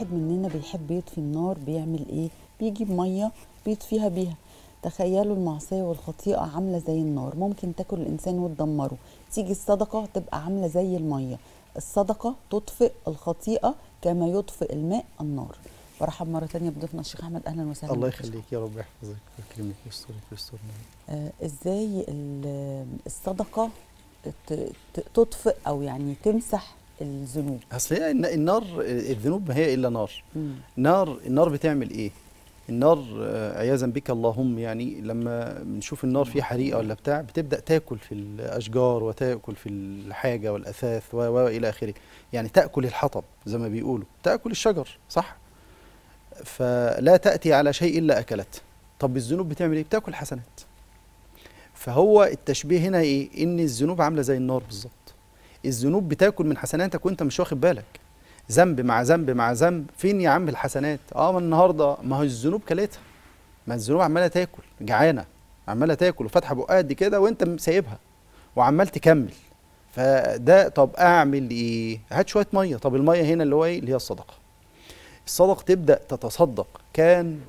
مننا بيحب يطفي النار بيعمل ايه بيجيب ميه بيطفيها بيها تخيلوا المعصيه والخطيئه عامله زي النار ممكن تاكل الانسان وتدمره تيجي الصدقه تبقى عامله زي الميه الصدقه تطفئ الخطيئه كما يطفئ الماء النار برحب مره تانية بضيفنا الشيخ احمد اهلا وسهلا الله بك يا شيخ. يخليك يا رب يحفظك ويكرمك ويسترك ويسترنا آه، ازاي ال- الصدقه ت- ت- تطفئ او يعني تمسح الذنوب اصل هي الن- النار الذنوب ما هي الا نار مم. نار النار بتعمل ايه النار آه، عياذا بك اللهم يعني لما بنشوف النار فيها حريقه ولا بتاع بتبدا تاكل في الاشجار وتاكل في الحاجه والاثاث و- و الى اخره يعني تاكل الحطب زي ما بيقولوا تاكل الشجر صح فلا تاتي على شيء الا اكلته طب الذنوب بتعمل ايه بتاكل حسنات فهو التشبيه هنا ايه ان الذنوب عامله زي النار بالظبط الذنوب بتاكل من حسناتك وانت مش واخد بالك ذنب مع ذنب مع ذنب فين يا عم الحسنات اه ما النهارده ما هو الذنوب كلتها ما الذنوب عماله تاكل جعانه عماله تاكل وفاتحه بقها قد كده وانت م- سايبها وعمال تكمل فده طب اعمل ايه هات شويه ميه طب الميه هنا اللي هو ايه اللي هي الصدقه الصدقه تبدا تتصدق كان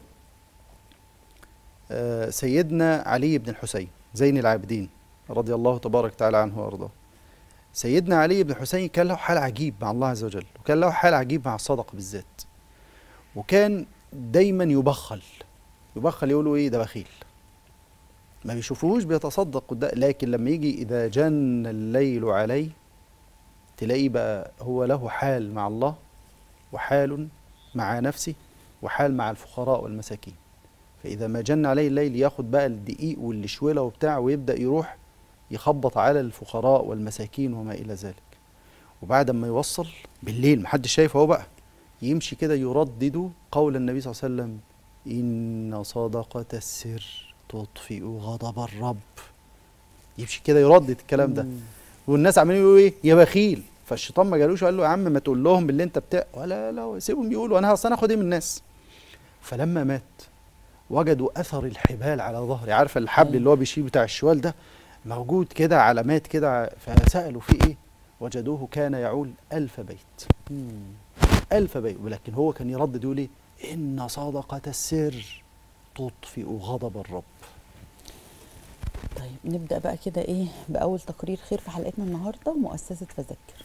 آه، سيدنا علي بن الحسين زين العابدين رضي الله تبارك وتعالى عنه وارضاه سيدنا علي بن الحسين كان له حال عجيب مع الله عز وجل وكان له حال عجيب مع الصدقه بالذات وكان دايما يبخل يبخل يقولوا ايه ده بخيل ما بيشوفوش بيتصدق قدام لكن لما يجي اذا جن الليل عليه تلاقيه بقى هو له حال مع الله وحال مع نفسه وحال مع الفقراء والمساكين فاذا ما جن عليه الليل ياخد بقى الدقيق والشويله وبتاع ويبدا يروح يخبط على الفقراء والمساكين وما الى ذلك وبعد ما يوصل بالليل محدش شايف اهو بقى يمشي كده يردد قول النبي صلى الله عليه وسلم ان صدقه السر تطفئ غضب الرب يمشي كده يردد الكلام ده مم. والناس عمالين يقولوا ايه يا بخيل فالشيطان ما جالوش وقال له يا عم ما تقول لهم باللي انت بتاع ولا لا سيبهم يقولوا انا اصل انا هاخد ايه من الناس فلما مات وجدوا اثر الحبال على ظهره عارفه الحبل اللي هو بيشيل بتاع الشوال ده موجود كده علامات كده فسالوا في ايه وجدوه كان يعول ألف بيت مم. ألف بيت ولكن هو كان يردد يقول ايه إن صدقة السر تطفئ غضب الرب طيب نبدا بقى كده ايه باول تقرير خير في حلقتنا النهارده مؤسسه فذكر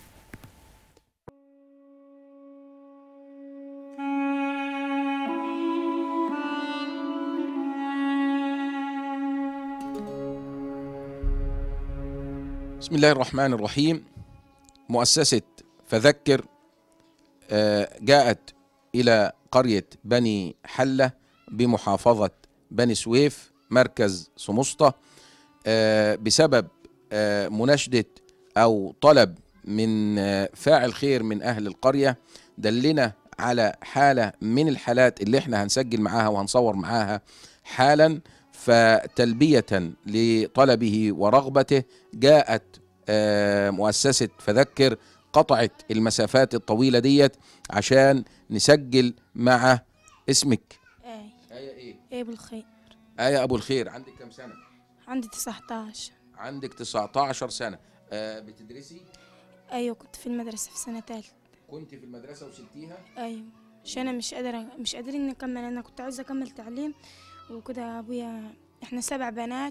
بسم الله الرحمن الرحيم مؤسسة فذكر آه، جاءت إلى قرية بني حلة بمحافظة بني سويف مركز سمسطة آه، بسبب آه، مناشدة أو طلب من آه، فاعل خير من أهل القرية دلنا على حالة من الحالات اللي احنا هنسجل معاها وهنصور معاها حالا فتلبية لطلبه ورغبته جاءت آه، مؤسسة فذكر قطعت المسافات الطويلة ديت عشان نسجل مع اسمك ايه آية ايه؟ ايه بالخير آية أبو الخير عندك كم سنة؟ عندي 19 عندك 19 سنة آه بتدرسي؟ ايوه كنت في المدرسة في سنة تالتة كنت في المدرسة وسبتيها؟ ايوه عشان انا مش قادرة مش قادرين نكمل انا كنت عاوزة اكمل تعليم وكده ابويا احنا سبع بنات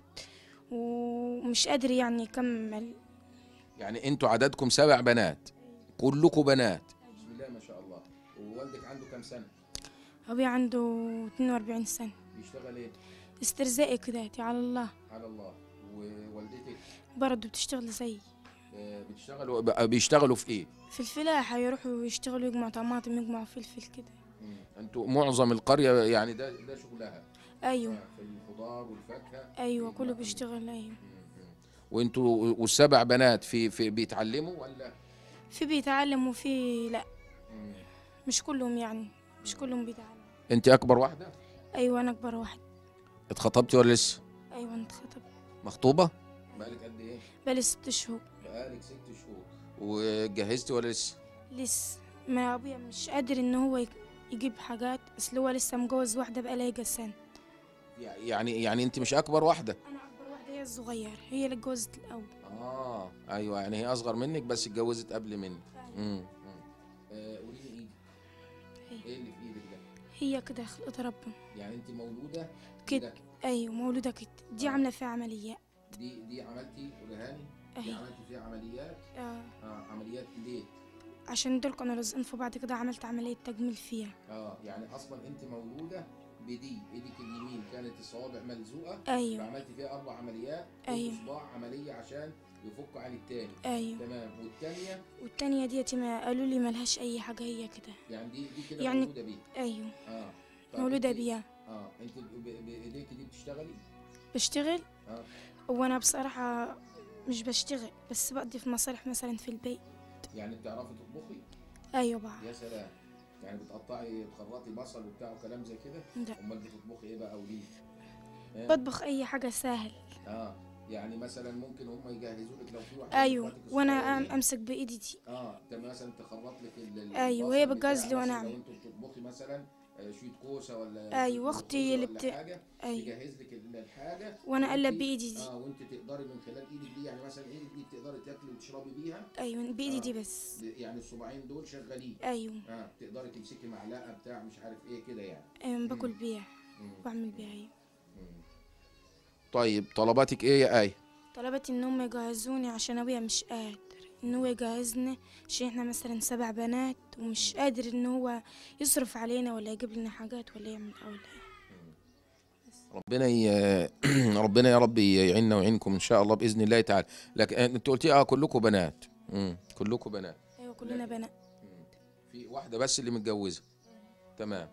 ومش قادر يعني يكمل يعني انتوا عددكم سبع بنات كلكم بنات بسم الله ما شاء الله ووالدك عنده كم سنة؟ ابويا عنده 42 سنة بيشتغل ايه؟ استرزاقي كده على الله على الله ووالدتك برضه بتشتغل زي آه، بتشتغلوا ب- بيشتغلوا في ايه؟ في الفلاحة يروحوا يشتغلوا يجمعوا طماطم يجمعوا فلفل كده مم. انتوا معظم القرية يعني ده ده شغلها ايوه في الخضار والفاكهة ايوه كله بيشتغل ايوه وانتوا والسبع بنات في في بيتعلموا ولا؟ في بيتعلم وفي لا مش كلهم يعني مش كلهم بيتعلموا انت اكبر واحدة؟ ايوه انا اكبر واحد اتخطبتي ولا لسه؟ ايوه انا اتخطب مخطوبة؟ بقالك قد ايه؟ بقالي ست شهور بقالك ست شهور وجهزتي ولا لسه؟ لسه ما ابويا مش قادر ان هو يك- يجيب حاجات اصل هو لسه مجوز واحده بقالها يجي سنه يعني يعني انت مش اكبر واحده انا اكبر واحده هي الصغير هي اللي اتجوزت الاول اه ايوه يعني هي اصغر منك بس اتجوزت قبل منك امم آه، قولي لي ايه ايه هي كده خلقت ربنا يعني انت مولوده كده ايوه مولوده كده دي عامله فيها عمليات دي دي عملتي ولهاني دي اهي عملتي فيها عمليات آه. اه عمليات ليه عشان دول كانوا لازقين في بعض كده عملت عمليه تجميل فيها اه يعني اصلا انت مولوده بدي ايدك اليمين كانت الصوابع ملزوقه ايوه فعملتي فيها اربع عمليات أيوة. كل صباع عمليه عشان يفك عن التاني ايوه تمام والتانيه والتانية ديتي ما قالوا لي ملهاش اي حاجه هي كده يعني دي دي كده يعني- مولوده بيها ايوه اه طب مولوده انت- بيها اه انت ب- ب- بايديك دي بتشتغلي بشتغل اه وانا بصراحه مش بشتغل بس بقضي في مصالح مثلا في البيت يعني بتعرفي تطبخي ايوه بقى يا سلام يعني بتقطعي تخرطي بصل وبتاع وكلام زي كده لا امال بتطبخي ايه بقى وليه آه. بطبخ اي حاجه سهل اه يعني مثلا ممكن هم يجهزوا لك لو في واحد ايوه من اخواتك وانا الصغيرين. أم- امسك بايدي دي اه تمام مثلا تخرط لك ال- ال- أيوة، البصل وهي بتاع بتجهز لي وأنا مثلاً أعمل. لو انتوا بتطبخي مثلا آه، شويه كوسه ولا أيوة، شوية أختي رز اللي ولا بت- حاجه ايوه تجهز لك ال- الحاجه وانا اقلب وإنتي- بايدي دي اه وانت تقدري من خلال ايدك دي يعني مثلا ايدك دي بتقدري تاكلي وتشربي بيها ايوه بايدي آه. دي بس يعني الصباعين دول شغالين ايوه اه تقدري تمسكي معلقه بتاع مش عارف ايه كده يعني أيوة باكل بيها مم. بعمل بيها ايوه طيب طلباتك ايه يا ايه طلبت ان هم يجهزوني عشان ابويا مش قادر ان هو يجهزنا عشان احنا مثلا سبع بنات ومش قادر ان هو يصرف علينا ولا يجيب لنا حاجات ولا يعمل ولا ربنا ي... ربنا يا رب يعيننا ويعينكم ان شاء الله باذن الله تعالى لكن انت قلتي اه كلكم بنات امم كلكم بنات ايوه كلنا بنات مم. في واحده بس اللي متجوزه تمام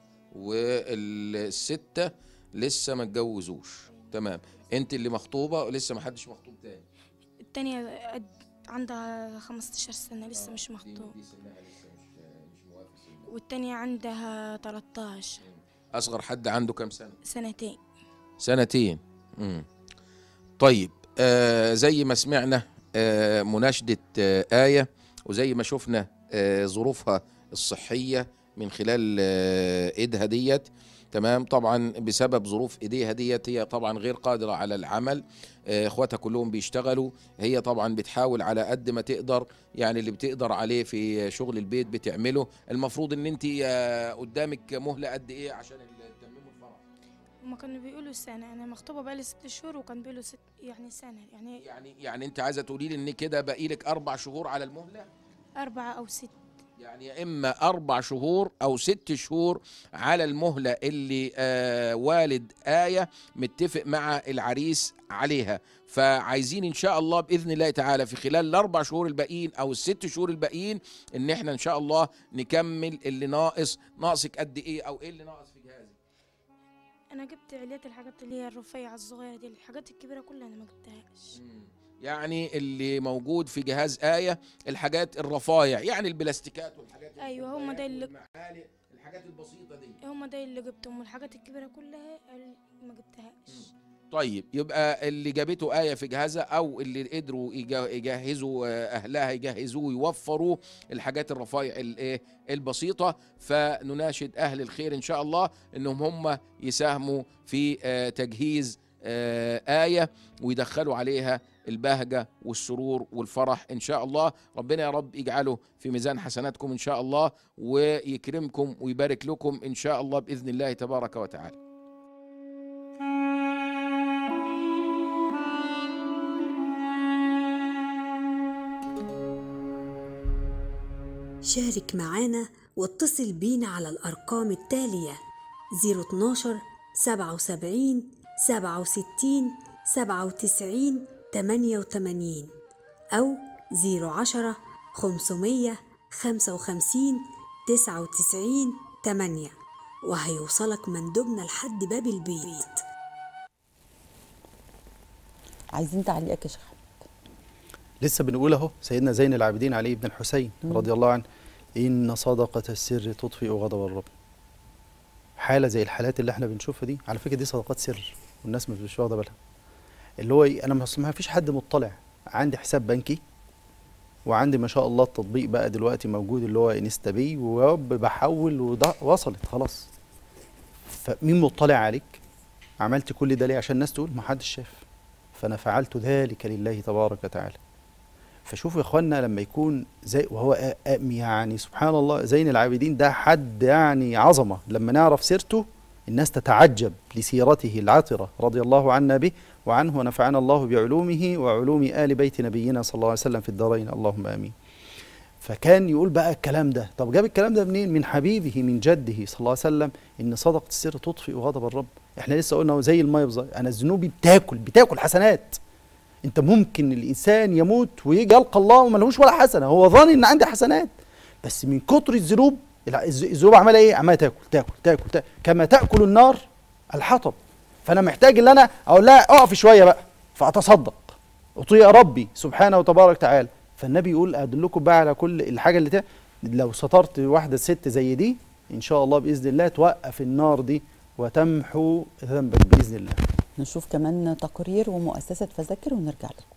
والسته لسه ما اتجوزوش تمام انت اللي مخطوبه ولسه ما حدش مخطوب تاني التانية قد- عندها 15 سنة لسه آه، مش دي- مخطوب دي سنها لسه مش مش موافق سنها والتانية عندها 13 اصغر حد عنده كام سنه سنتين سنتين مم. طيب آه زي ما سمعنا آه مناشدة آه آية وزي ما شفنا آه ظروفها الصحية من خلال آه ايدها ديت تمام طبعا بسبب ظروف ايديها ديت هي طبعا غير قادرة على العمل آه، اخواتها كلهم بيشتغلوا هي طبعا بتحاول على قد ما تقدر يعني اللي بتقدر عليه في شغل البيت بتعمله المفروض ان انت آه، قدامك مهلة قد ايه عشان تتمموا الفرح هما كانوا بيقولوا سنة أنا مخطوبة بقالي ست شهور وكان بيقولوا ست يعني سنة يعني يعني يعني انت عايزه تقولي لي ان كده باقي لك اربع شهور على المهله أربعة أو ست يعني يا اما اربع شهور او ست شهور على المهله اللي آه والد ايه متفق مع العريس عليها فعايزين ان شاء الله باذن الله تعالى في خلال الاربع شهور الباقيين او الست شهور الباقيين ان احنا ان شاء الله نكمل اللي ناقص ناقصك قد ايه او ايه اللي ناقص في جهازك أنا جبت عليات الحاجات اللي هي الرفيعة الصغيرة دي الحاجات الكبيرة كلها أنا ما جبتهاش يعني اللي موجود في جهاز آية الحاجات الرفايع يعني البلاستيكات والحاجات أيوة، هم ده اللي- والمعالق الحاجات البسيطة دي هما ده اللي جبتهم والحاجات الكبيرة كلها ال- ما جبتهاش طيب يبقى اللي جابته آية في جهازها أو اللي قدروا يجا- يجهزوا آه، أهلها يجهزوه ويوفروا الحاجات الرفايع الإيه البسيطة فنناشد أهل الخير إن شاء الله إنهم هم يساهموا في آه، تجهيز آه، آية ويدخلوا عليها البهجة والسرور والفرح إن شاء الله ربنا يا رب يجعله في ميزان حسناتكم إن شاء الله ويكرمكم ويبارك لكم إن شاء الله بإذن الله تبارك وتعالى شارك معانا واتصل بينا على الأرقام التالية 012 77 67 97 88 أو 010 500 55 99 8 وهيوصلك مندوبنا لحد باب البيت عايزين تعليقك يا شيخ أحمد. لسه بنقول اهو سيدنا زين العابدين علي بن الحسين مم. رضي الله عنه ان صدقه السر تطفئ غضب الرب حاله زي الحالات اللي احنا بنشوفها دي على فكره دي صدقات سر والناس مش واخده بالها اللي هو إيه؟ انا ما ما فيش حد مطلع عندي حساب بنكي وعندي ما شاء الله التطبيق بقى دلوقتي موجود اللي هو انستا بي وبحول وده وصلت خلاص فمين مطلع عليك عملت كل ده ليه عشان الناس تقول ما حدش شاف فانا فعلت ذلك لله تبارك وتعالى فشوفوا يا اخوانا لما يكون زي وهو آ- آ- يعني سبحان الله زين العابدين ده حد يعني عظمه لما نعرف سيرته الناس تتعجب لسيرته العطره رضي الله عنا به وعنه ونفعنا الله بعلومه وعلوم ال بيت نبينا صلى الله عليه وسلم في الدارين اللهم امين. فكان يقول بقى الكلام ده طب جاب الكلام ده منين من حبيبه من جده صلى الله عليه وسلم ان صدقه السر تطفئ غضب الرب احنا لسه قلنا هو زي الميه بالظبط انا ذنوبي بتاكل بتاكل حسنات انت ممكن الانسان يموت ويجي يلقى الله وما لهوش ولا حسنه هو ظن ان عندي حسنات بس من كتر الذنوب الع- الز- الذنوب عماله ايه عماله تاكل تاكل تاكل, تاكل كما تاكل النار الحطب فانا محتاج ان انا اقول لها اقف شويه بقى فاتصدق اطيع ربي سبحانه وتبارك تعالى فالنبي يقول ادلكم بقى على كل الحاجه اللي تا... لو سترت واحده ست زي دي ان شاء الله باذن الله توقف النار دي وتمحو ذنبك باذن الله نشوف كمان تقرير ومؤسسة فذكر ونرجع لكم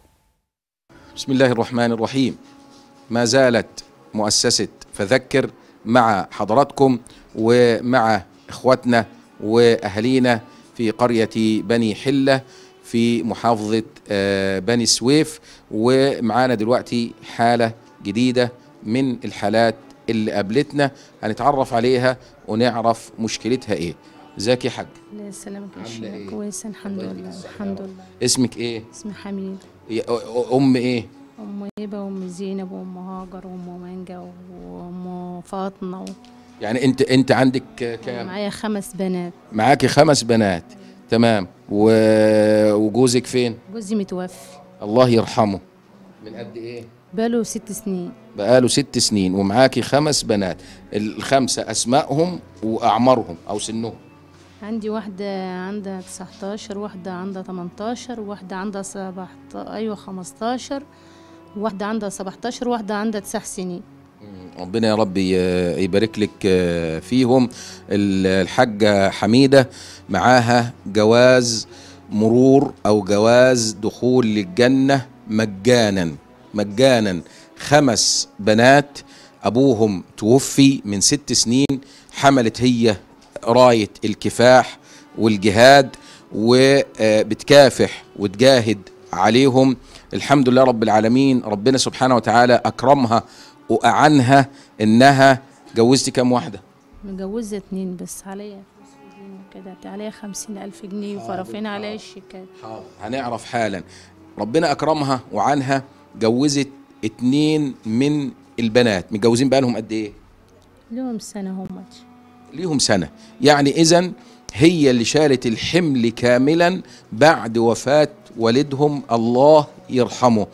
بسم الله الرحمن الرحيم ما زالت مؤسسة فذكر مع حضراتكم ومع إخواتنا وأهالينا في قرية بني حلة في محافظة آه، بني سويف ومعانا دلوقتي حالة جديدة من الحالات اللي قابلتنا هنتعرف عليها ونعرف مشكلتها ايه ازيك يا حاج الله يسلمك يا عاملة إيه؟ شيخ كويس الحمد الله يديك لله الصحة يا الحمد رب. لله اسمك ايه اسمي حميد يا- أ- ام ايه ام هبه وام زينب وام هاجر وام مانجا وام فاطمه و- يعني انت انت عندك كام معايا خمس بنات معاكي خمس بنات تمام و... وجوزك فين جوزي متوفي الله يرحمه من قد ايه بقاله ست سنين بقاله ست سنين ومعاكي خمس بنات الخمسة أسمائهم وأعمارهم أو سنهم عندي واحدة عندها 19 واحدة عندها 18 واحدة عندها 17 أيوة 15 واحدة عندها 17 واحدة عندها 9 سنين ربنا يا رب ي- يبارك لك آه، فيهم ال- الحاجة حميدة معاها جواز مرور أو جواز دخول للجنة مجانا مجانا خمس بنات أبوهم توفي من ست سنين حملت هي راية الكفاح والجهاد وبتكافح وتجاهد عليهم الحمد لله رب العالمين ربنا سبحانه وتعالى أكرمها وأعنها إنها جوزتي كام واحدة مجوزة اتنين بس عليا فلوس في الدين وكده عليا خمسين ألف جنيه وفرفين عليا الشيكات هنعرف حالا ربنا أكرمها وعنها جوزت اتنين من البنات متجوزين بقالهم قد إيه لهم سنة همت ليهم سنة يعني إذا هي اللي شالت الحمل كاملا بعد وفاة والدهم الله يرحمه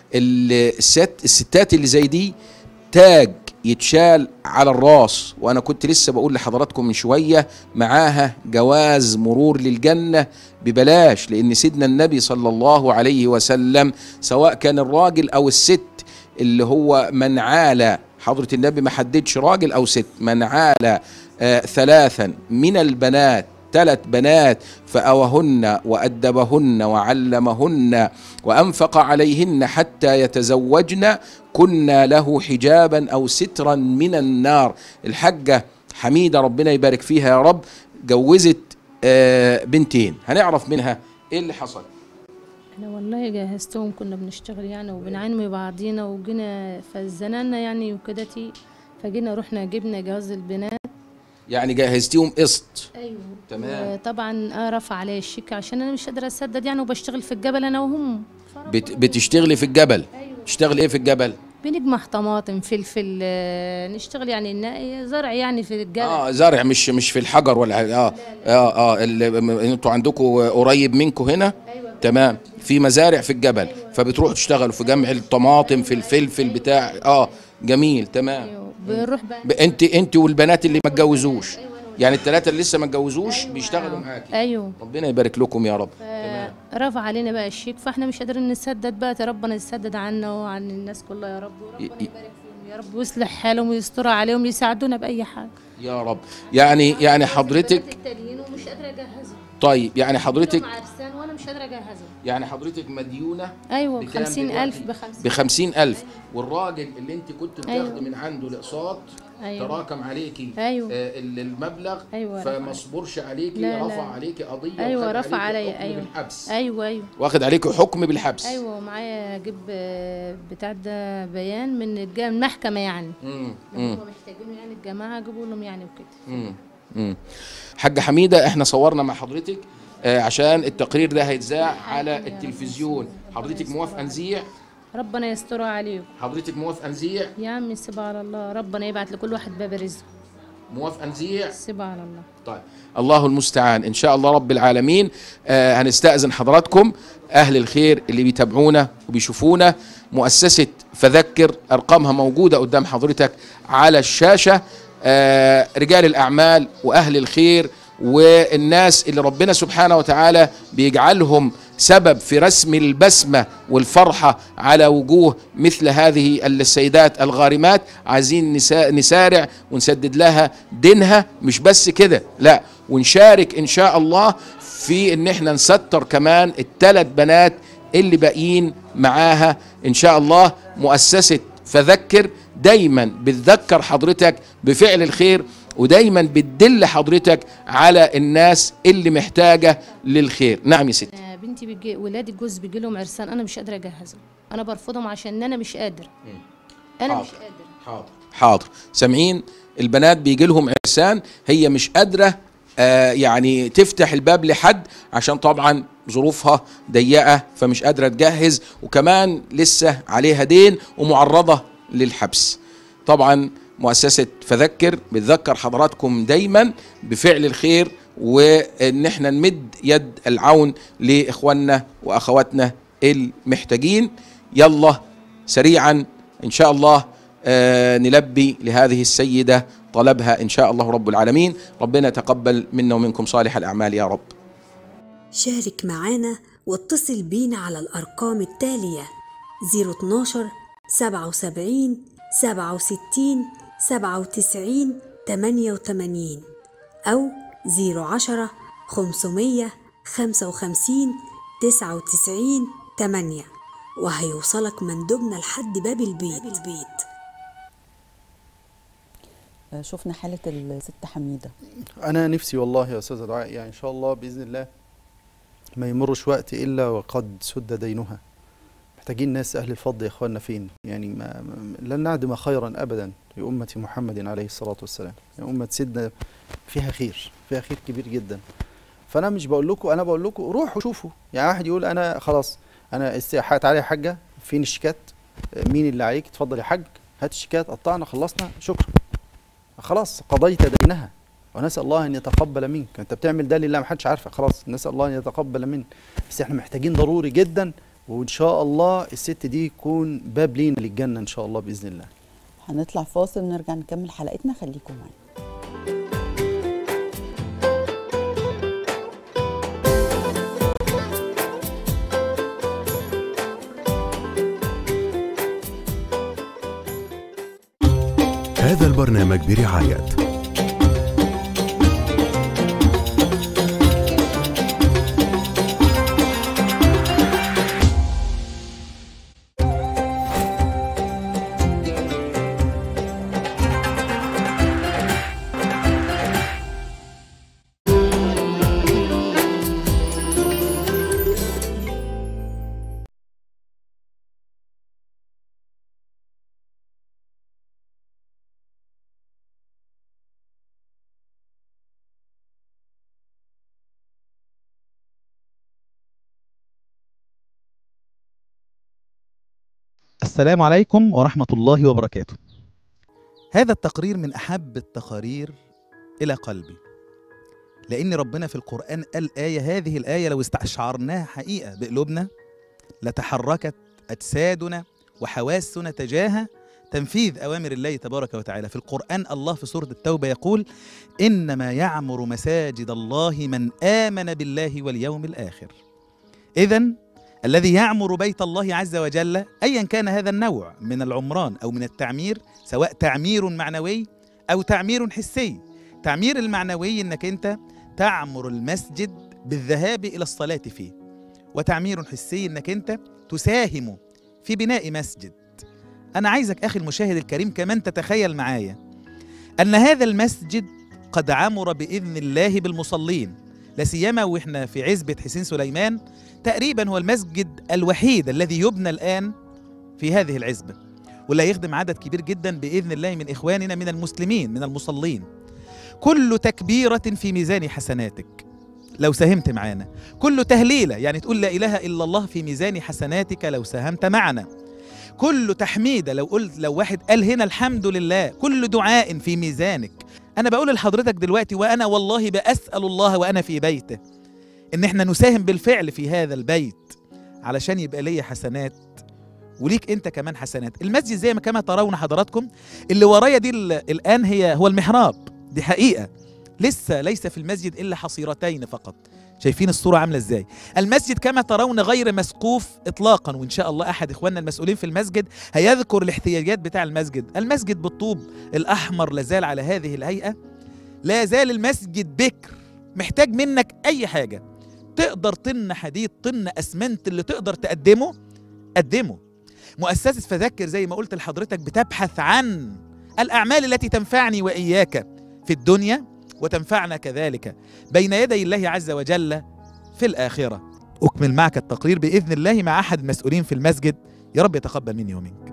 الست الستات اللي زي دي تاج يتشال على الراس وانا كنت لسه بقول لحضراتكم من شويه معاها جواز مرور للجنه ببلاش لان سيدنا النبي صلى الله عليه وسلم سواء كان الراجل او الست اللي هو من عال حضرة النبي ما حددش راجل أو ست من عال آه ثلاثا من البنات ثلاث بنات فأوهن وأدبهن وعلمهن وأنفق عليهن حتى يتزوجن كنا له حجابا أو سترا من النار الحجة حميدة ربنا يبارك فيها يا رب جوزت آه بنتين هنعرف منها ايه اللي حصل احنا والله جهزتهم كنا بنشتغل يعني وبنعاني من بعضينا وجينا فزننا يعني وكدتي فجينا رحنا جبنا جواز البنات يعني جهزتيهم قسط ايوه تمام. طبعا رفع عليا الشيك عشان انا مش قادره اسدد يعني وبشتغل في الجبل انا وهم بت بتشتغلي في الجبل ايوه تشتغلي ايه في الجبل بنجمع طماطم فلفل آه، نشتغل يعني النا- زرع يعني في الجبل اه زرع مش مش في الحجر ولا حاجة. اه اه اه ال- م- انتوا عندكم قريب منكم هنا ايوه تمام في مزارع في الجبل فبتروحوا تشتغلوا في جمع الطماطم في الفلفل بتاع اه جميل تمام ايوه بنروح بقى ب- انت انت والبنات اللي ما اتجوزوش يعني الثلاثه اللي لسه ما اتجوزوش بيشتغلوا معاكي ايوه ربنا يبارك لكم يا رب تمام رفع علينا بقى الشيك فاحنا مش قادرين نسدد بقى يا ربنا يسدد عنا وعن الناس كلها يا رب وربنا ي- ي- يبارك فيهم يا رب ويصلح حالهم ويستر عليهم يساعدونا باي حاجه يا رب يعني يعني حضرتك التانيين ومش قادره اجهزهم طيب يعني حضرتك لهم عرسان وانا مش قادره اجهزهم يعني حضرتك مديونه ايوه بكام بخمسين دلوقتي؟ ألف بخمسين بخمسين ألف والراجل اللي انت كنت بتاخدي أيوة. من عنده الأقساط أيوة. تراكم عليكي أيوة. آه، ال- المبلغ أيوة، فما رفع. صبرش عليكي لا، لا. رفع عليكي قضيه ايوه وخد رفع عليكي عليا حكم ايوه بالحبس ايوه ايوه واخد عليكي حكم بالحبس ايوه ومعايا اجيب آه، بتاع ده بيان من الج- المحكمه يعني مم. لو مم. هم محتاجينه يعني الجماعه اجيبوا لهم يعني وكده مم. مم. حاجة حميدة احنا صورنا مع حضرتك آه، عشان التقرير ده هيتذاع على التلفزيون حضرتك موافقة نذيع ربنا يسترها عليكم حضرتك موافقة نذيع يا عم سيبها على الله ربنا يبعت لكل واحد باب رزقه موافقة نذيع سيبها على الله طيب الله المستعان ان شاء الله رب العالمين آه هنستأذن حضراتكم اهل الخير اللي بيتابعونا وبيشوفونا مؤسسة فذكر ارقامها موجودة قدام حضرتك على الشاشة آه رجال الاعمال واهل الخير والناس اللي ربنا سبحانه وتعالى بيجعلهم سبب في رسم البسمة والفرحة على وجوه مثل هذه السيدات الغارمات عايزين نسا- نسارع ونسدد لها دينها مش بس كده لا ونشارك ان شاء الله في ان احنا نستر كمان الثلاث بنات اللي باقيين معاها ان شاء الله مؤسسة فذكر دايما بتذكر حضرتك بفعل الخير ودايما بتدل حضرتك على الناس اللي محتاجة للخير نعم يا ستي آه، بنتي بيجي ولادي الجوز بيجي لهم عرسان انا مش قادره اجهزهم انا برفضهم عشان انا مش قادره انا حاضر. مش قادره حاضر حاضر سامعين البنات بيجي لهم عرسان هي مش قادره آه يعني تفتح الباب لحد عشان طبعا ظروفها ضيقه فمش قادره تجهز وكمان لسه عليها دين ومعرضه للحبس طبعا مؤسسه فذكر بتذكر حضراتكم دايما بفعل الخير وان احنا نمد يد العون لاخواننا واخواتنا المحتاجين يلا سريعا ان شاء الله آه، نلبي لهذه السيدة طلبها إن شاء الله رب العالمين ربنا يتقبل منا ومنكم صالح الأعمال يا رب شارك معانا واتصل بينا على الأرقام التالية 012 77 67 97 88 أو 010 500 55 99 8 وهيوصلك مندوبنا لحد باب البيت, البيت. آه، شفنا حالة الست حميدة انا نفسي والله يا استاذه دعاء يعني ان شاء الله باذن الله ما يمرش وقت الا وقد سد دينها محتاجين ناس اهل الفضل يا اخواننا فين يعني ما ما- لن نعدم خيرا ابدا في امه محمد عليه الصلاه والسلام يعني امه سيدنا فيها خير فيها خير كبير جدا فانا مش بقول لكم انا بقول لكم روحوا شوفوا يعني واحد يقول انا خلاص انا استحقت علي حاجه فين الشيكات مين اللي عليك اتفضل يا حاج هات الشيكات قطعنا خلصنا شكرا خلاص قضيت دينها ونسال الله ان يتقبل منك انت بتعمل ده لله ما حدش عارفك خلاص نسال الله ان يتقبل منك بس احنا محتاجين ضروري جدا وان شاء الله الست دي يكون باب لينا للجنه ان شاء الله باذن الله هنطلع فاصل ونرجع نكمل حلقتنا خليكم معانا هذا البرنامج برعاية السلام عليكم ورحمة الله وبركاته. هذا التقرير من أحب التقارير إلى قلبي. لأن ربنا في القرآن قال آية هذه الآية لو استشعرناها حقيقة بقلوبنا لتحركت أجسادنا وحواسنا تجاه تنفيذ أوامر الله تبارك وتعالى. في القرآن الله في سورة التوبة يقول: إنما يعمر مساجد الله من آمن بالله واليوم الآخر. إذا الذي يعمر بيت الله عز وجل ايا كان هذا النوع من العمران او من التعمير سواء تعمير معنوي او تعمير حسي تعمير المعنوي انك انت تعمر المسجد بالذهاب الى الصلاه فيه وتعمير حسي انك انت تساهم في بناء مسجد انا عايزك اخي المشاهد الكريم كمان تتخيل معايا ان هذا المسجد قد عمر باذن الله بالمصلين لا سيما واحنا في عزبه حسين سليمان تقريبا هو المسجد الوحيد الذي يبنى الان في هذه العزبه واللي هيخدم عدد كبير جدا باذن الله من اخواننا من المسلمين من المصلين كل تكبيره في ميزان حسناتك لو ساهمت معانا كل تهليله يعني تقول لا اله الا الله في ميزان حسناتك لو ساهمت معنا كل تحميده لو قلت لو واحد قال هنا الحمد لله كل دعاء في ميزانك انا بقول لحضرتك دلوقتي وانا والله باسال الله وانا في بيته ان احنا نساهم بالفعل في هذا البيت علشان يبقى ليا حسنات وليك انت كمان حسنات المسجد زي ما كما ترون حضراتكم اللي ورايا دي ال- الان هي هو المحراب دي حقيقه لسه ليس في المسجد الا حصيرتين فقط شايفين الصوره عامله ازاي المسجد كما ترون غير مسقوف اطلاقا وان شاء الله احد اخواننا المسؤولين في المسجد هيذكر الاحتياجات بتاع المسجد المسجد بالطوب الاحمر لازال على هذه الهيئه لا زال المسجد بكر محتاج منك اي حاجه تقدر طن حديد طن اسمنت اللي تقدر تقدمه قدمه مؤسسه فذكر زي ما قلت لحضرتك بتبحث عن الاعمال التي تنفعني واياك في الدنيا وتنفعنا كذلك بين يدي الله عز وجل في الاخره اكمل معك التقرير باذن الله مع احد المسؤولين في المسجد يا رب يتقبل مني ومنك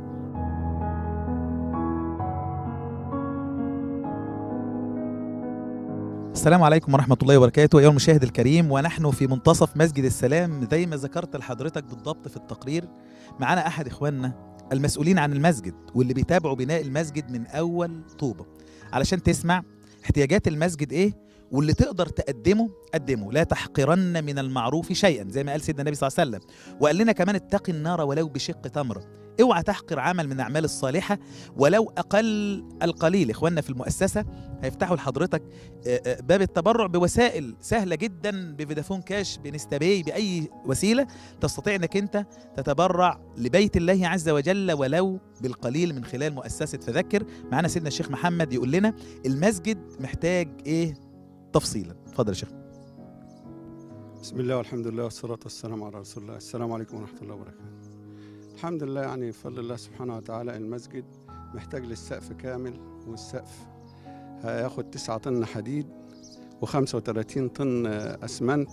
السلام عليكم ورحمة الله وبركاته أيها المشاهد الكريم ونحن في منتصف مسجد السلام زي ما ذكرت لحضرتك بالضبط في التقرير معانا أحد إخواننا المسؤولين عن المسجد واللي بيتابعوا بناء المسجد من أول طوبة علشان تسمع احتياجات المسجد إيه واللي تقدر تقدمه قدمه لا تحقرن من المعروف شيئا زي ما قال سيدنا النبي صلى الله عليه وسلم وقال لنا كمان اتقي النار ولو بشق تمره اوعى تحقر عمل من الاعمال الصالحه ولو اقل القليل اخواننا في المؤسسه هيفتحوا لحضرتك آه، آه، باب التبرع بوسائل سهله جدا بفودافون كاش بنستباي باي وسيله تستطيع انك انت تتبرع لبيت الله عز وجل ولو بالقليل من خلال مؤسسه فذكر معانا سيدنا الشيخ محمد يقول لنا المسجد محتاج ايه تفصيلا اتفضل يا شيخ بسم الله والحمد لله والصلاة والسلام على رسول الله السلام عليكم ورحمة الله وبركاته الحمد لله يعني بفضل الله سبحانه وتعالى المسجد محتاج للسقف كامل والسقف هياخد تسعة طن حديد وخمسة وتلاتين طن أسمنت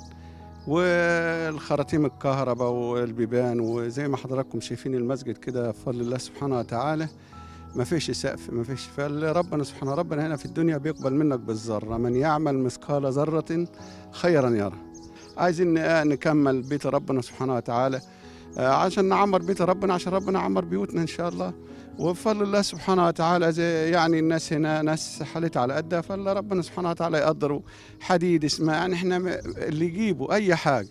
والخراطيم الكهرباء والبيبان وزي ما حضراتكم شايفين المسجد كده بفضل الله سبحانه وتعالى ما فيش سقف ما فيش فربنا سبحانه ربنا هنا في الدنيا بيقبل منك بالذرة من يعمل مثقال ذرة خيرا يرى عايزين ن- نكمل بيت ربنا سبحانه وتعالى آه، عشان نعمر بيت ربنا عشان ربنا يعمر بيوتنا ان شاء الله وبفضل الله سبحانه وتعالى زي يعني الناس هنا ناس حالتها على قدها فالله ربنا سبحانه وتعالى يقدروا حديد اسمه يعني احنا م- اللي يجيبوا اي حاجه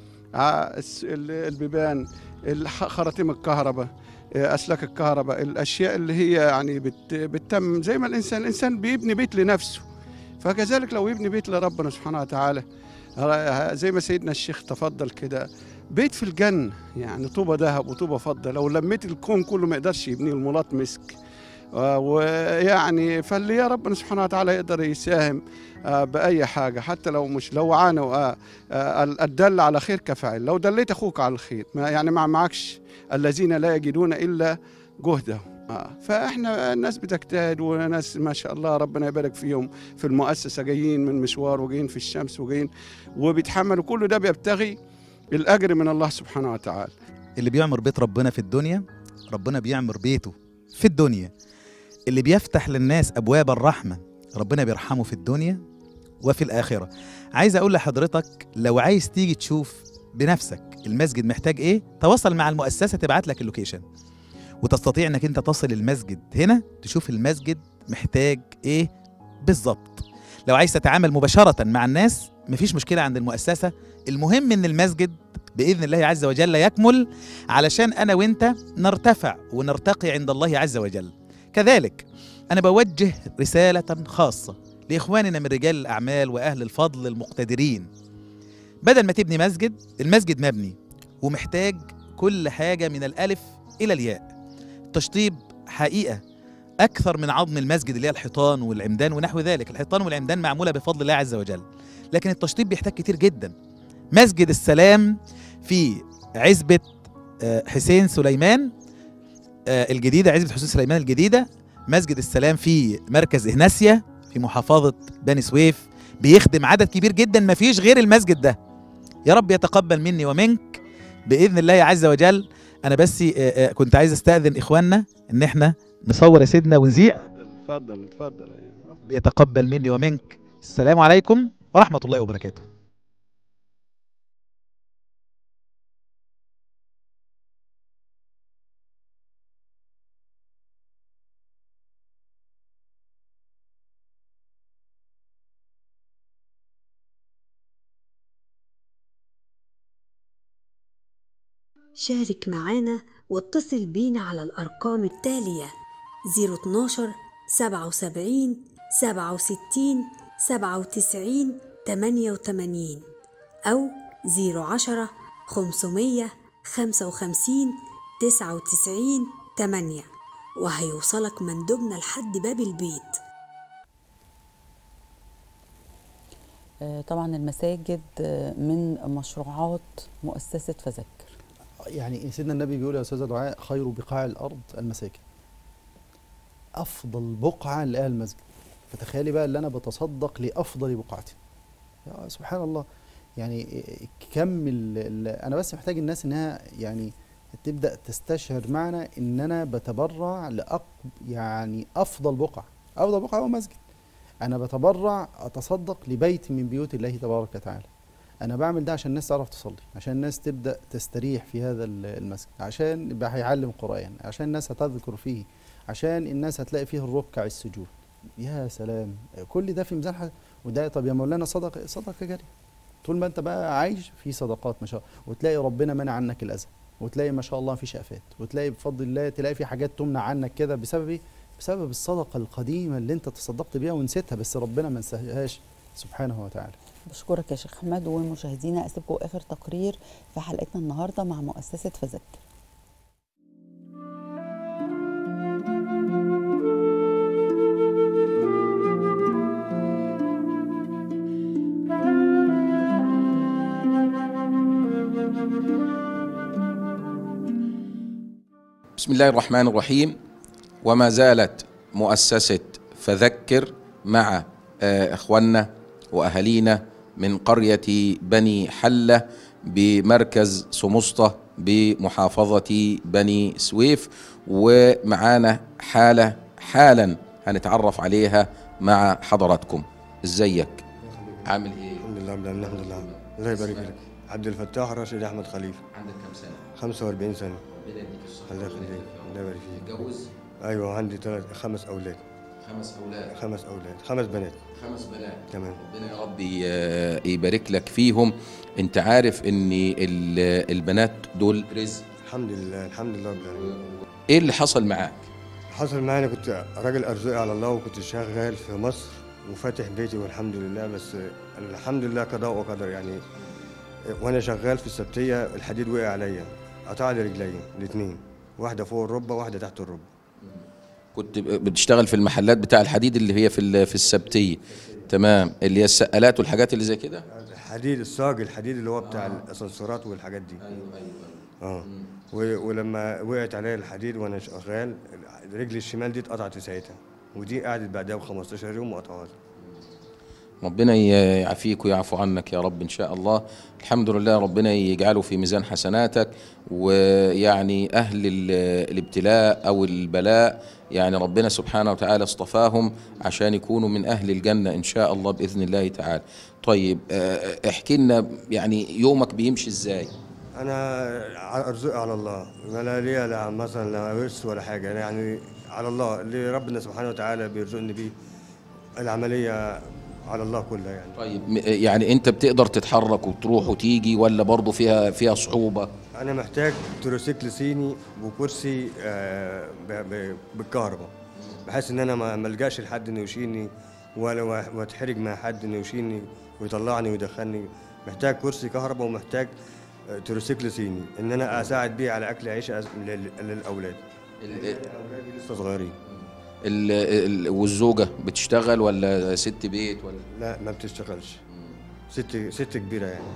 آه، الس- ال- البيبان الح- خراطيم الكهرباء آه، اسلاك الكهرباء الاشياء اللي هي يعني بت بتتم زي ما الانسان الانسان بيبني بيت لنفسه فكذلك لو يبني بيت لربنا سبحانه وتعالى ه- زي ما سيدنا الشيخ تفضل كده بيت في الجنة يعني طوبة ذهب وطوبة فضة لو لميت الكون كله ما يقدرش يبنيه الملاط مسك آه، ويعني فاللي يا ربنا سبحانه وتعالى يقدر يساهم آه، بأي حاجة حتى لو مش لو عانوا آه، آه، الدل على خير كفاعل لو دليت أخوك على الخير ما يعني ما معكش الذين لا يجدون إلا جهدهم آه. فاحنا الناس بتجتهد وناس ما شاء الله ربنا يبارك فيهم في المؤسسه جايين من مشوار وجايين في الشمس وجايين وبيتحملوا كل ده بيبتغي الاجر من الله سبحانه وتعالى اللي بيعمر بيت ربنا في الدنيا ربنا بيعمر بيته في الدنيا اللي بيفتح للناس ابواب الرحمه ربنا بيرحمه في الدنيا وفي الاخره عايز اقول لحضرتك لو عايز تيجي تشوف بنفسك المسجد محتاج ايه تواصل مع المؤسسه تبعت لك اللوكيشن وتستطيع انك انت تصل المسجد هنا تشوف المسجد محتاج ايه بالظبط لو عايز تتعامل مباشره مع الناس مفيش مشكله عند المؤسسه المهم ان المسجد باذن الله عز وجل يكمل علشان انا وانت نرتفع ونرتقي عند الله عز وجل كذلك انا بوجه رساله خاصه لاخواننا من رجال الاعمال واهل الفضل المقتدرين بدل ما تبني مسجد المسجد مبني ومحتاج كل حاجه من الالف الى الياء التشطيب حقيقه اكثر من عظم المسجد اللي هي الحيطان والعمدان ونحو ذلك الحيطان والعمدان معموله بفضل الله عز وجل لكن التشطيب بيحتاج كتير جدا مسجد السلام في عزبة آه، حسين سليمان آه، الجديدة عزبة حسين سليمان الجديدة مسجد السلام في مركز إهناسيا في محافظة بني سويف بيخدم عدد كبير جدا ما فيش غير المسجد ده يا رب يتقبل مني ومنك بإذن الله عز وجل أنا بس آه، آه، كنت عايز أستأذن إخواننا إن إحنا نصور يا سيدنا ونذيع اتفضل اتفضل بيتقبل مني ومنك السلام عليكم ورحمة الله وبركاته شارك معانا واتصل بينا على الأرقام التالية 012 77 67 97 88 أو 010 500 55 99 8 وهيوصلك مندوبنا لحد باب البيت آه، طبعا المساجد آه، من مشروعات مؤسسة فذكر يعني سيدنا النبي بيقول يا استاذ دعاء خير بقاع الارض المساجد افضل بقعه نلاقيها المسجد فتخيلي بقى اللي انا بتصدق لافضل بقعه يا سبحان الله يعني كم ال ال انا بس محتاج الناس انها يعني تبدا تستشعر معنا ان انا بتبرع لأق يعني افضل بقعه افضل بقعه هو مسجد انا بتبرع اتصدق لبيت من بيوت الله تبارك وتعالى انا بعمل ده عشان الناس تعرف تصلي عشان الناس تبدا تستريح في هذا ال- المسجد عشان يبقى هيعلم قران عشان الناس هتذكر فيه عشان الناس هتلاقي فيه الركع السجود يا سلام كل ده في ميزان حسن وده طب يا مولانا صدقه صدقه جاريه طول ما انت بقى عايش في صدقات ما شاء الله وتلاقي ربنا منع عنك الاذى وتلاقي ما شاء الله في شقفات وتلاقي بفضل الله تلاقي في حاجات تمنع عنك كده بسبب ايه بسبب الصدقه القديمه اللي انت تصدقت بيها ونسيتها بس ربنا ما نساهاش سبحانه وتعالى بشكرك يا شيخ احمد ومشاهدينا اسيبكم اخر تقرير في حلقتنا النهارده مع مؤسسه فذكر بسم الله الرحمن الرحيم وما زالت مؤسسة فذكر مع آه، إخواننا وأهالينا من قرية بني حلة بمركز سمسطة بمحافظة بني سويف ومعانا حالة حالا هنتعرف عليها مع حضراتكم ازيك عامل ايه الحمد لله رب العالمين الحمد لله الله يبارك فيك عبد الفتاح راشد احمد خليفه عندك كم سنة 45 سنه ربنا يديك الصحة الله يخليك الله يبارك فيك متجوز ايوه عندي ثلاث خمس اولاد خمس أولاد خمس اولاد خمس بنات خمس بنات تمام ربنا يا رب ي- يبارك لك فيهم انت عارف ان ال- البنات دول رزق الحمد لله الحمد لله رب العالمين ايه اللي حصل معاك حصل معايا أنا كنت راجل ارزقي على الله وكنت شغال في مصر وفاتح بيتي والحمد لله بس الحمد لله قضاء وقدر يعني وانا شغال في السبتيه الحديد وقع عليا قطع لي رجلي الاثنين واحده فوق الركبه واحده تحت الركبه كنت بتشتغل في المحلات بتاع الحديد اللي هي في ال- في السبتيه تمام اللي هي السقالات والحاجات اللي زي كده الحديد الصاج الحديد اللي هو بتاع الاسانسيرات والحاجات دي اه و- ولما وقعت عليا الحديد وانا شغال رجلي الشمال دي اتقطعت في ساعتها ودي قعدت بعدها ب 15 يوم وقطعت ربنا ي- يعافيك ويعفو عنك يا رب ان شاء الله الحمد لله ربنا يجعله في ميزان حسناتك ويعني اهل ال- الابتلاء او البلاء يعني ربنا سبحانه وتعالى اصطفاهم عشان يكونوا من اهل الجنه ان شاء الله باذن الله تعالى طيب آه، احكي لنا يعني يومك بيمشي ازاي انا ارزقي على الله ولا ليا لا مثلا لا ورث ولا حاجه أنا يعني على الله اللي ربنا سبحانه وتعالى بيرزقني بيه العمليه على الله كلها يعني طيب م- يعني انت بتقدر تتحرك وتروح وتيجي ولا برضه فيها فيها صعوبه انا محتاج تروسيكل صيني وكرسي آه، ب- ب- بالكهرباء بحيث ان انا ما ما الجاش لحد انه يشيلني ولا وا- واتحرج مع حد انه يشيلني ويطلعني ويدخلني محتاج كرسي كهرباء ومحتاج آه، تروسيكل صيني ان انا اساعد بيه على اكل عيش أز- لل- للاولاد اولادي لسه صغيرين ال- ال- والزوجه بتشتغل ولا ست بيت ولا لا ما بتشتغلش ست ست كبيره يعني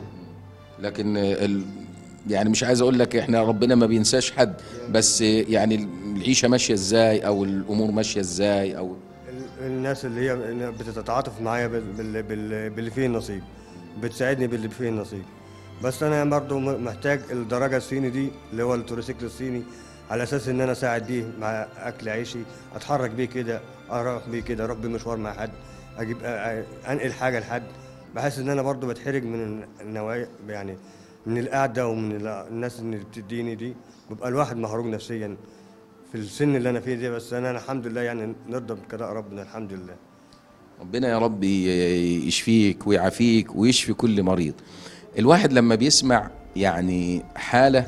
لكن ال... يعني مش عايز اقول لك احنا ربنا ما بينساش حد بس يعني العيشه ماشيه ازاي او الامور ماشيه ازاي او ال- الناس اللي هي بتتعاطف معايا بال- بال- بال- باللي فيه النصيب بتساعدني باللي فيه النصيب بس انا برضو م- محتاج الدرجه الصيني دي اللي هو التروسيكل الصيني على اساس ان انا اساعد بيه مع اكل عيشي اتحرك بيه كده اروح بيه كده اروح بيه مشوار مع حد اجيب أ- أ- انقل حاجه لحد بحس ان انا برضو بتحرج من النوايا يعني من القعده ومن ال- الناس اللي بتديني دي بيبقى الواحد محروق نفسيا في السن اللي انا فيه ده بس انا الحمد لله يعني نرضى بقضاء ربنا الحمد لله ربنا يا رب ي- يشفيك ويعافيك ويشفي كل مريض الواحد لما بيسمع يعني حالة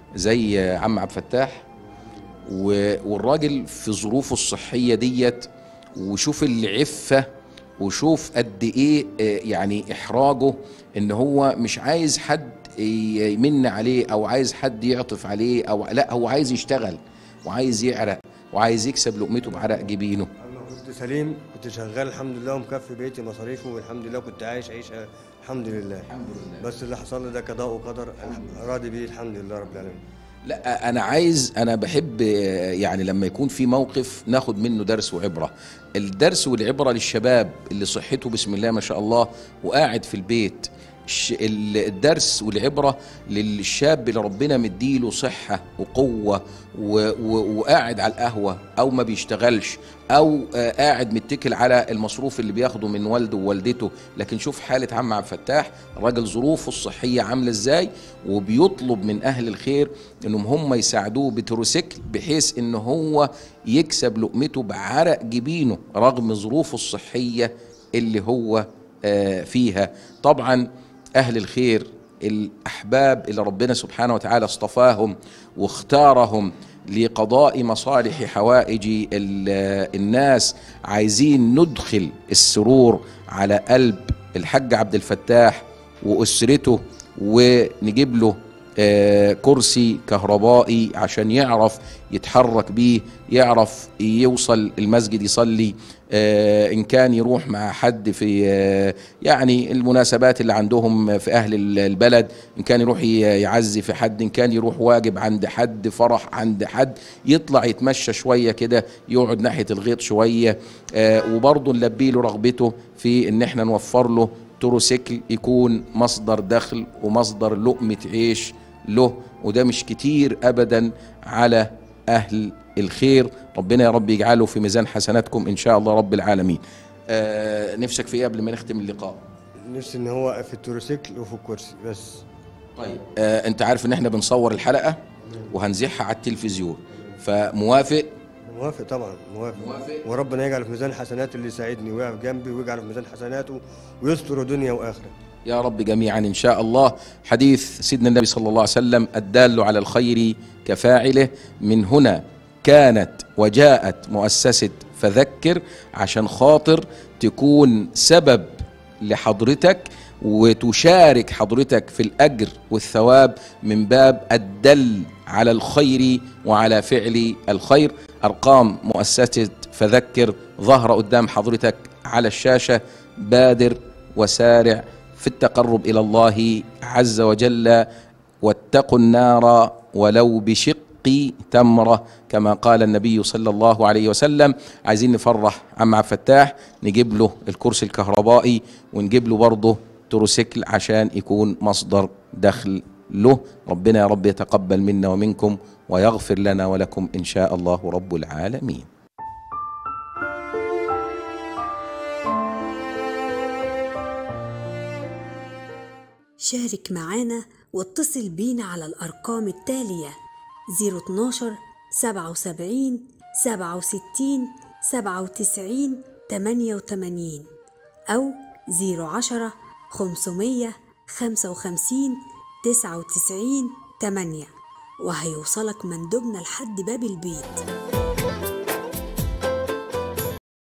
زي عم عبد الفتاح و- والراجل في ظروفه الصحية ديت وشوف العفة وشوف قد ايه آه، يعني احراجه ان هو مش عايز حد ي- يمن عليه او عايز حد يعطف عليه او لا هو عايز يشتغل وعايز يعرق وعايز يكسب لقمته بعرق جبينه انا كنت سليم كنت شغال الحمد لله ومكفي بيتي مصاريفه والحمد لله كنت عايش عيشه الحمد لله الحمد لله بس اللي حصل لي ده قضاء وقدر راضي بيه الحمد لله رب العالمين لا انا عايز انا بحب آه، يعني لما يكون في موقف ناخد منه درس وعبره الدرس والعبره للشباب اللي صحته بسم الله ما شاء الله وقاعد في البيت الش- ال- الدرس والعبره للشاب اللي ربنا مديله صحه وقوه و- و- وقاعد على القهوه او ما بيشتغلش او آه، قاعد متكل على المصروف اللي بياخده من والده ووالدته لكن شوف حاله عم عبد الفتاح راجل ظروفه الصحيه عامله ازاي وبيطلب من اهل الخير انهم هم يساعدوه بتروسيكل بحيث ان هو يكسب لقمته بعرق جبينه رغم ظروفه الصحيه اللي هو آه، فيها طبعا اهل الخير الاحباب اللي ربنا سبحانه وتعالى اصطفاهم واختارهم لقضاء مصالح حوائج ال- الناس عايزين ندخل السرور على قلب الحاج عبد الفتاح واسرته ونجيب له آه، كرسي كهربائي عشان يعرف يتحرك بيه يعرف يوصل المسجد يصلي آه، ان كان يروح مع حد في آه، يعني المناسبات اللي عندهم في اهل ال- البلد ان كان يروح ي- يعزي في حد ان كان يروح واجب عند حد فرح عند حد يطلع يتمشى شويه كده يقعد ناحيه الغيط شويه آه، وبرضه نلبي له رغبته في ان احنا نوفر له تروسيكل يكون مصدر دخل ومصدر لقمه عيش له وده مش كتير ابدا على اهل الخير ربنا يا رب يجعله في ميزان حسناتكم ان شاء الله رب العالمين آه نفسك في ايه قبل ما نختم اللقاء نفسي ان هو في التروسيكل وفي الكرسي بس طيب آه انت عارف ان احنا بنصور الحلقه وهنذيعها على التلفزيون فموافق موافق طبعا موافق موافق وربنا يجعل في ميزان حسنات اللي يساعدني ويقف جنبي ويجعل في ميزان حسناته ويستر دنيا واخره يا رب جميعا ان شاء الله حديث سيدنا النبي صلى الله عليه وسلم الدال على الخير كفاعله من هنا كانت وجاءت مؤسسه فذكر عشان خاطر تكون سبب لحضرتك وتشارك حضرتك في الاجر والثواب من باب الدل على الخير وعلى فعل الخير ارقام مؤسسه فذكر ظهر قدام حضرتك على الشاشه بادر وسارع في التقرب الى الله عز وجل واتقوا النار ولو بشق تمره كما قال النبي صلى الله عليه وسلم عايزين نفرح عم عبد الفتاح نجيب له الكرسي الكهربائي ونجيب له برضه تروسيكل عشان يكون مصدر دخل له ربنا يا رب يتقبل منا ومنكم ويغفر لنا ولكم ان شاء الله رب العالمين شارك معانا واتصل بينا على الأرقام التالية 012 77 67 97 88 أو 010 500 55 99 8 وهيوصلك مندوبنا لحد باب البيت